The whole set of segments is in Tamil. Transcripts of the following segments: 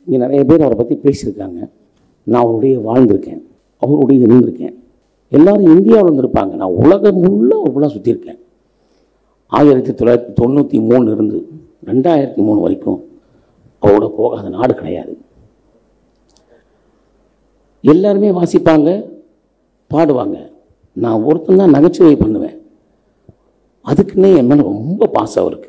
இங்கே நிறைய பேர் அவரை பற்றி பேசியிருக்காங்க நான் அவருடைய வாழ்ந்திருக்கேன் அவருடைய இருந்திருக்கேன் எல்லாரும் இந்தியாவில் இருந்திருப்பாங்க நான் உலகம் முள்ள ஒரு ஃபுல்லாக சுற்றியிருக்கேன் ஆயிரத்தி தொள்ளாயிரத்தி தொண்ணூற்றி மூணு இருந்து ரெண்டாயிரத்தி மூணு வரைக்கும் அவரோட போகாத நாடு கிடையாது எல்லாருமே வாசிப்பாங்க பாடுவாங்க நான் ஒருத்தன் தான் நகைச்சுவை பண்ணுவேன் அதுக்குன்னே என் மேலே ரொம்ப பாசம் இருக்கு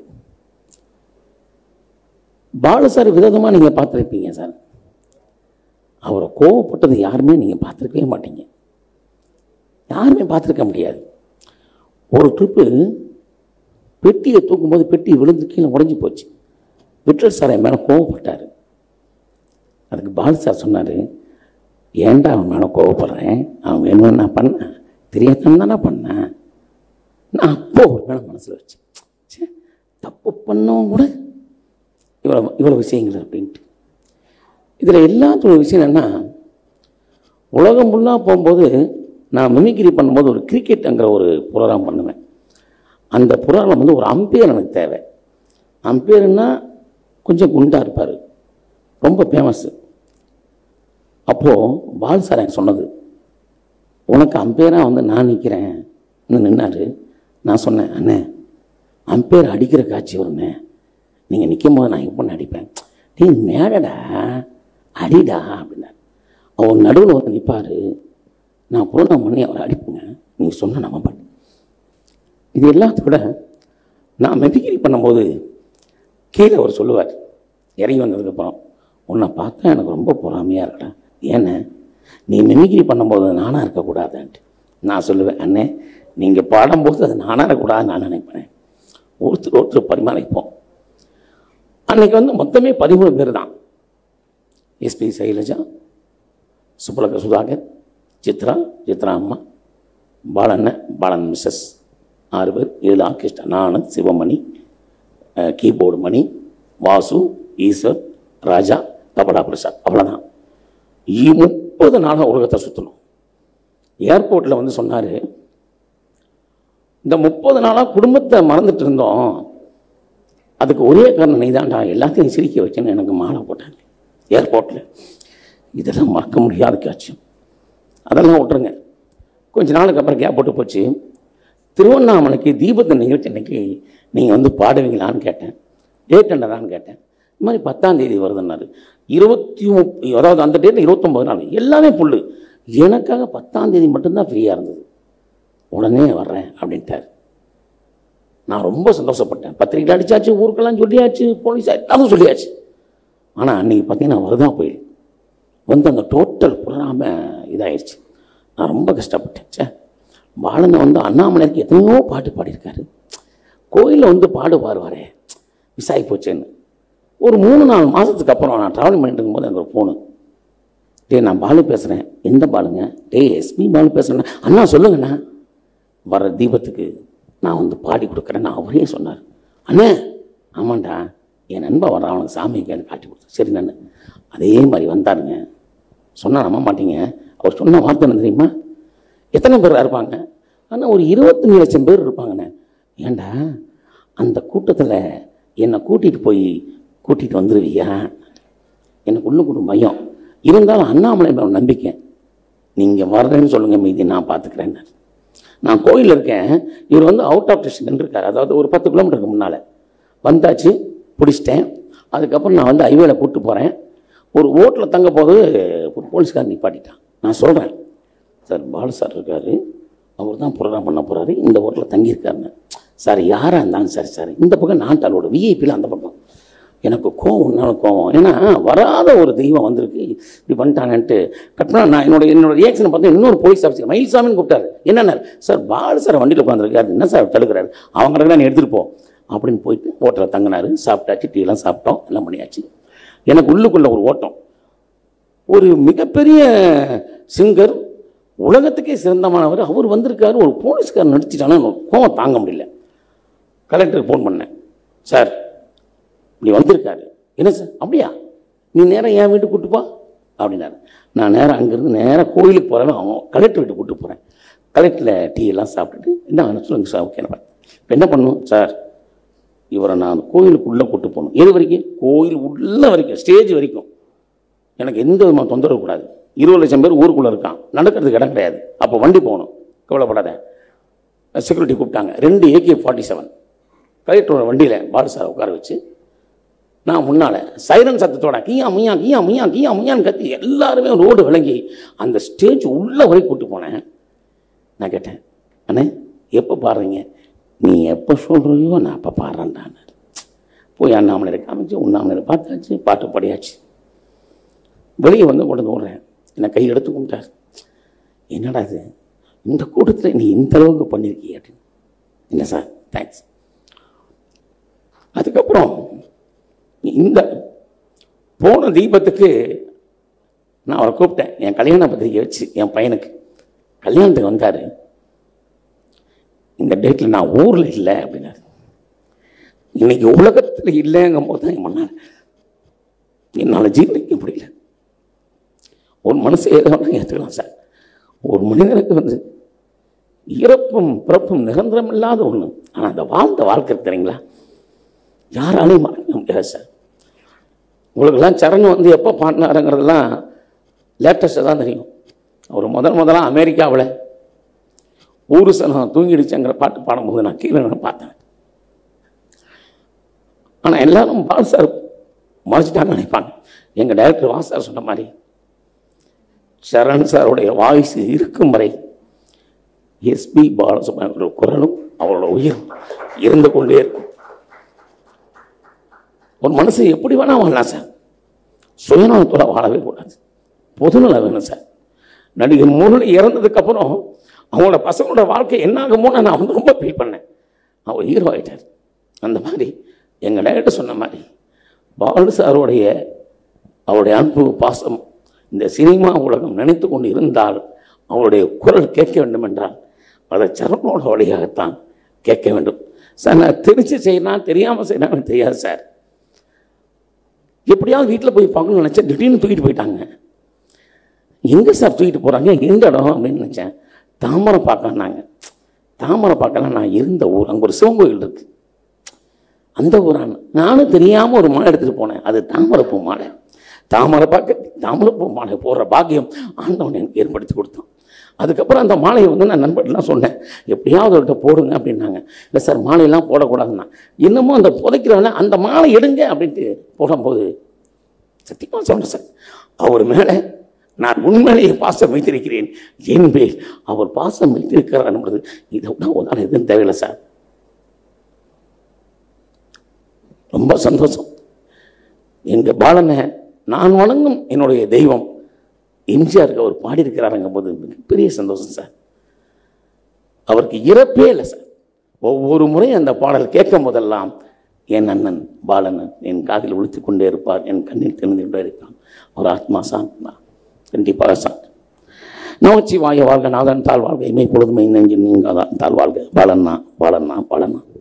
பாலு சார் விதவிதமாக நீங்கள் பார்த்துருப்பீங்க சார் அவரை கோவப்பட்டது யாருமே நீங்கள் பார்த்துருக்கவே மாட்டீங்க யாருமே பார்த்துருக்க முடியாது ஒரு ட்ரிப்பு பெட்டியை தூக்கும்போது பெட்டி விழுந்து கீழே உடஞ்சி போச்சு விட்ரல் சார் என் மேலே கோவப்பட்டார் அதுக்கு பாலு சார் சொன்னார் ஏன்டா அவன் மேலே கோவப்படுறேன் அவன் வேணும்னு நான் பண்ணேன் தெரியாதவன் தானே பண்ணேன் நான் அப்போ ஒரு மேலே மனசில் வச்சேன் ச்சே, தப்பு பண்ணவன் கூட இவ்வளோ இவ்வளோ விஷயங்கள் அப்படின்ட்டு இதில் எல்லாத்தோட விஷயம் என்னென்னா உலகம் ஃபுல்லாக போகும்போது நான் மிமிக்ரி பண்ணும்போது ஒரு கிரிக்கெட்டுங்கிற ஒரு ப்ரோக்ராம் பண்ணுவேன் அந்த ப்ரோக்ராம் வந்து ஒரு அம்பையர் எனக்கு தேவை அம்பையர்னா கொஞ்சம் குண்டாக இருப்பார் ரொம்ப ஃபேமஸ்ஸு அப்போது பால் சார் எனக்கு சொன்னது உனக்கு அம்பையராக வந்து நான் நிற்கிறேன் நின்னாரு நான் சொன்னேன் அண்ணே அம்பையர் அடிக்கிற காட்சி வருண்ணே நீங்கள் நிற்கும் போது நான் எப்போ அடிப்பேன் நீ மேடடா அடிடா அப்படின்னாரு அவர் நடுவில் வந்து நிற்பார் நான் ப்ரோக்ராம் பண்ணி அவரை அடிப்புங்க நீங்கள் சொன்ன நம்ம பண்ண இது எல்லாத்த விட நான் மெமிக்ரி பண்ணும்போது கீழே அவர் சொல்லுவார் இறங்கி வந்ததுக்கப்புறம் உன்னை பார்த்தா எனக்கு ரொம்ப பொறாமையாக இருக்கடா ஏண்ணே நீ மெமிக்ரி பண்ணும்போது நானாக இருக்கக்கூடாதுன்ட்டு நான் சொல்லுவேன் அண்ணே நீங்கள் பாடும்போது அது நானாக இருக்கக்கூடாதுன்னு நான் நினைப்பேன் ஒருத்தர் ஒருத்தர் பரிமாறிப்போம் அன்னைக்கு வந்து மொத்தமே பதிமூணு பேர் தான் எஸ்பி சைலஜா சுப்பலக்க சுதாகர் சித்ரா சித்ரா அம்மா பாலண்ணன் பாலன் மிஸ்ஸஸ் ஆறு பேர் இதில் ஆர்கெஸ்ட்ரா நான் சிவமணி அஹ், கீபோர்டு மணி வாசு ஈஸ்வர் ராஜா தபடா பிரசாத் அவ்வளோதான் முப்பது நாளாக உலகத்தை சுற்றணும் ஏர்போர்ட்டில் வந்து சொன்னார் இந்த முப்பது நாளாக குடும்பத்தை மறந்துட்டு இருந்தோம் அதுக்கு ஒரே காரணம் நீ தான்டா எல்லாத்தையும் சிரிக்க வச்சேன்னு எனக்கு மாலை போட்டாங்க ஏர்போர்ட்டில் இதெல்லாம் மறக்க முடியாத காட்சியம் அதெல்லாம் விட்டுருங்க கொஞ்ச நாளுக்கு அப்புறம் கேப் போட்டு போச்சு திருவண்ணாமலைக்கு தீபத்து நிகழ்ச்சி அன்னைக்கு நீங்கள் வந்து பாடுவீங்களான்னு கேட்டேன் டேட் என்னடான்னு கேட்டேன் இந்த மாதிரி பத்தாம் தேதி வருதுன்னாரு இருபத்தி முப் அதாவது அந்த டேட்டில் இருபத்தொம்பது நாள் எல்லாமே புல்லு எனக்காக பத்தாம் தேதி மட்டும்தான் ஃப்ரீயாக இருந்தது உடனே வர்றேன் அப்படின்ட்டார் நான் ரொம்ப சந்தோஷப்பட்டேன் பத்திரிக்கை அடிச்சாச்சு ஊருக்கெல்லாம் சொல்லியாச்சு போலீஸ் எல்லாரும் சொல்லியாச்சு ஆனால் அன்றைக்கி பார்த்தீங்கன்னா வருதா போயிடு வந்து அந்த டோட்டல் புறாம இதாயிடுச்சு நான் ரொம்ப கஷ்டப்பட்டேன் ச்சே பாலனை வந்து அண்ணாமலைக்கு எத்தனையோ பாட்டு பாடியிருக்காரு கோயிலில் வந்து பாடு பாடுவாரே விசாகி போச்சேன்னு ஒரு மூணு நாலு மாதத்துக்கு அப்புறம் நான் ட்ராவலிங் பண்ணிட்டு இருக்கும்போது எனக்கு ஒரு ஃபோனு டேய் நான் பாலு பேசுகிறேன் எந்த பாலுங்க டேய் எஸ்பி பாலு பேசுகிறேன் அண்ணா சொல்லுங்கண்ணா வர தீபத்துக்கு நான் வந்து பாடி கொடுக்குறேன்னு அவரே சொன்னார் அண்ணே ஆமாண்டா என் நண்பன் வர அவனுக்கு சாமிக்கு எனக்கு காட்டி கொடுத்தேன் சரி நான் அதே மாதிரி வந்தாருங்க சொன்னா நம்ப மாட்டீங்க அவர் சொன்ன வார்த்தை என்ன தெரியுமா எத்தனை பேர் இருப்பாங்க ஆனால் ஒரு இருபத்தஞ்சு லட்சம் பேர் இருப்பாங்கண்ணே ஏன்டா அந்த கூட்டத்தில் என்னை கூட்டிகிட்டு போய் கூட்டிகிட்டு வந்துடுவியா எனக்கு உள்ளுக்குள்ள பயம் இருந்தாலும் அண்ணாமலை மேல ஒரு நம்பிக்கை நீங்கள் வர்றேன்னு சொல்லுங்கள் மீதி நான் பார்த்துக்கிறேன்னாரு நான் கோயிலில் இருக்கேன் இவர் வந்து அவுட் ஆஃப் ஸ்டேஷன் இருக்கார் அதாவது ஒரு பத்து கிலோமீட்டருக்கு முன்னால் வந்தாச்சு பிடிச்சிட்டேன் அதுக்கப்புறம் நான் வந்து ஹைவேல கூப்பிட்டு போகிறேன் ஒரு ஓட்டில் தங்க போது ஒரு போலீஸ்காரன் நிப்பாட்டிட்டான் நான் சொல்கிறேன் சார் பாலு சார் இருக்கார் அவர் தான் ப்ரோக்ராம் பண்ண போகிறாரு இந்த ஓட்டில் தங்கியிருக்காருன்னு சார் யாராக இருந்தாலும் சரி சார் இந்த பக்கம் நாட்டாளோட விஐபியில் அந்த பக்கம் எனக்கு கோவம் உன்னால கோவம் ஏன்னா வராத ஒரு தெய்வம் வந்திருக்கு இப்படி பண்ணிட்டாங்கன்ட்டு கட்டினா நான் என்னோட என்னோட ரியாக்ஷனை பார்த்தா இன்னொரு போலீஸ் ஆஃபீஸர் மயில்சாமின்னு கூப்பிட்டாரு என்னென்ன சார் பாலு சார் வண்டியில் உட்காந்துருக்காரு என்ன சார் தடுக்கிறாரு அவங்க நீ எடுத்துகிட்டு போ அப்படின்னு போயிட்டு ஹோட்டலில் தங்கினாரு சாப்பிட்டாச்சு டீலாம் சாப்பிட்டோம் எல்லாம் பண்ணியாச்சு எனக்கு உள்ளுக்குள்ள ஒரு ஓட்டம் ஒரு மிகப்பெரிய சிங்கர் உலகத்துக்கே சிறந்தமானவர் அவர் வந்திருக்காரு ஒரு போலீஸ்காரர் நடிச்சிட்டாலும் எனக்கு கோவம் தாங்க முடியல கலெக்டருக்கு ஃபோன் பண்ணேன் சார் இப்படி வந்திருக்காரு என்ன சார் அப்படியா நீ நேராக என் வீட்டுக்கு கூட்டு போ அப்படின்னாரு நான் நேராக அங்கேருந்து நேராக கோயிலுக்கு போகிறேன் அவன் கலெக்டர் வீட்டுக்கு கூட்டு போகிறேன் கலெக்டரில் டீ எல்லாம் சாப்பிட்டுட்டு என்ன சொல்லுங்க சார் ஓகே இப்போ என்ன பண்ணணும் சார் இவரை நான் கோயிலுக்குள்ளே கூட்டு போகணும் எது வரைக்கும் கோயில் உள்ள வரைக்கும் ஸ்டேஜ் வரைக்கும் எனக்கு எந்த விதமான தொந்தரவு கூடாது இருபது லட்சம் பேர் ஊருக்குள்ளே இருக்கான் நடக்கிறதுக்கு இடம் கிடையாது அப்போ வண்டி போகணும் கவலைப்படாத செக்யூரிட்டி கூப்பிட்டாங்க ரெண்டு ஏகே ஃபார்ட்டி செவன் கலெக்டரோட வண்டியில் பாலு சார் உட்கார வச்சு நான் முன்னால் சைரன் சத்தத்தோட கியா முய்யா கியா முய்யா கியா முய்யான்னு கத்தி எல்லாருமே ரோடு விளங்கி அந்த ஸ்டேஜ் உள்ள வரை கூட்டு போனேன் நான் கேட்டேன் அண்ணே எப்போ பாடுறீங்க நீ எப்போ சொல்கிறியோ நான் அப்போ பாடுறேன்டான்னு போய் அண்ணாமலை காமிச்சு உண்ணாமலை பார்த்தாச்சு பாட்டு படியாச்சு வெளியே வந்து கொண்டு வந்து விடுறேன் என்னை கை எடுத்து கும்பிட்டார் என்னடா இது இந்த கூட்டத்தில் நீ இந்த அளவுக்கு பண்ணியிருக்கீங்க அப்படின்னு இல்லை சார் தேங்க்ஸ் அதுக்கப்புறம் இந்த போன தீபத்துக்கு நான் அவரை கூப்பிட்டேன் என் கல்யாண பத்திரிக்கை வச்சு என் பையனுக்கு கல்யாணத்துக்கு வந்தார் இந்த டேட்டில் நான் ஊரில் இல்லை அப்படின்னாரு இன்னைக்கு உலகத்தில் இல்லைங்கும் போது தான் என் மன்னார் என்னால் ஜீர்ணிக்க முடியல ஒரு மனசு ஏதாவது ஏற்றுக்கலாம் சார் ஒரு மனிதனுக்கு வந்து இறப்பும் பிறப்பும் நிரந்தரம் இல்லாத ஒன்று ஆனால் அந்த வாழ்ந்த வாழ்க்கை தெரியுங்களா யாராலையும் மறக்க முடியாது சார் உங்களுக்கெல்லாம் சரண் வந்து எப்போ பாடினாருங்கிறதெல்லாம் லேட்டஸ்ட்டாக தான் தெரியும் அவர் முதல் முதலாக அமெரிக்காவில் ஊரு சனம் தூங்கிடுச்சுங்கிற பாட்டு பாடும்போது நான் கீழே நின்னு பார்த்தேன் ஆனால் எல்லாரும் பால் சார் மறைச்சிட்டாங்கன்னு நினைப்பாங்க எங்கள் டைரக்டர் வாஸ் சார் சொன்ன மாதிரி சரண் சாருடைய வாய்ஸ் இருக்கும் வரை எஸ்பி பாலசுப்ரமணியோட குரலும் அவரோட உயிரும் இருந்து கொண்டே இருக்கும் ஒரு மனசு எப்படி வேணா வாழலாம் சார் சுயநலத்தோட வாழவே கூடாது பொதுநலம் வேணும் சார் நடிகர் முரளி இறந்ததுக்கப்புறம் அவங்களோட பசங்களோட வாழ்க்கை என்ன ஆகுமோன்னு நான் வந்து ரொம்ப ஃபீல் பண்ணேன் அவர் ஹீரோ ஆகிட்டார் அந்த மாதிரி எங்கள் டைரக்டர் சொன்ன மாதிரி பாலு சாருடைய அவருடைய அன்பு பாசம் இந்த சினிமா உலகம் நினைத்து கொண்டு இருந்தால் அவருடைய குரல் கேட்க வேண்டும் என்றால் அதை சரணோட வழியாகத்தான் கேட்க வேண்டும் சார் நான் தெரிஞ்சு செய்யலாம் தெரியாமல் செய்யலாம் தெரியாது சார் எப்படியாவது வீட்டில் போய் பார்க்கணும்னு நினச்சேன் திடீர்னு தூக்கிட்டு போயிட்டாங்க எங்கே சார் தூக்கிட்டு போகிறாங்க எந்த இடம் அப்படின்னு நினச்சேன் தாமரை பார்க்கலான்னாங்க தாமரை பார்க்கலாம் நான் இருந்த ஊர் அங்கே ஒரு சிவன் கோயில் இருக்குது அந்த ஊரான நானும் தெரியாமல் ஒரு மாலை எடுத்துகிட்டு போனேன் அது தாமரைப்பூ மாலை தாமரை பார்க்க தாமரைப்பூ மாலை போடுற பாக்கியம் ஆண்டவன் எனக்கு ஏற்படுத்தி கொடுத்தான் அதுக்கப்புறம் அந்த மாலையை வந்து நான் நண்பர்லாம் சொன்னேன் எப்படியாவது அவர்கிட்ட போடுங்க அப்படின்னாங்க இல்லை சார் மாலையெல்லாம் போடக்கூடாதுன்னா இன்னமும் அந்த புதைக்கிறவன அந்த மாலை எடுங்க அப்படின்ட்டு போடும்போது சத்தியமாக சொன்னேன் சார் அவர் மேலே நான் உண்மையிலேயே பாசம் வைத்திருக்கிறேன் என் பேர் அவர் பாசம் வைத்திருக்கிறார் என்பது இதை விட உதாரணம் எதுவும் தேவையில்லை சார் ரொம்ப சந்தோஷம் எங்கள் பாலனை நான் வணங்கும் என்னுடைய தெய்வம் எம்ஜிஆருக்கு அவர் பாடியிருக்கிறாருங்கும் போது மிகப்பெரிய சந்தோஷம் சார் அவருக்கு இறப்பே இல்லை சார் ஒவ்வொரு முறையும் அந்த பாடல் கேட்கும் போதெல்லாம் என் அண்ணன் பாலனன் என் காதில் ஒழித்து கொண்டே இருப்பார் என் கண்ணில் தெரிந்து கொண்டே இருப்பான் அவர் ஆத்மா சாந்தனா கண்டிப்பாக சாந்த் நமச்சி வாய வாழ்க நாதன் தாழ் வாழ்க இமை பொழுதுமை நெஞ்சு நீங்காதான் தாழ் வாழ்க பாலன்னா பாலன்னா பாலன்னா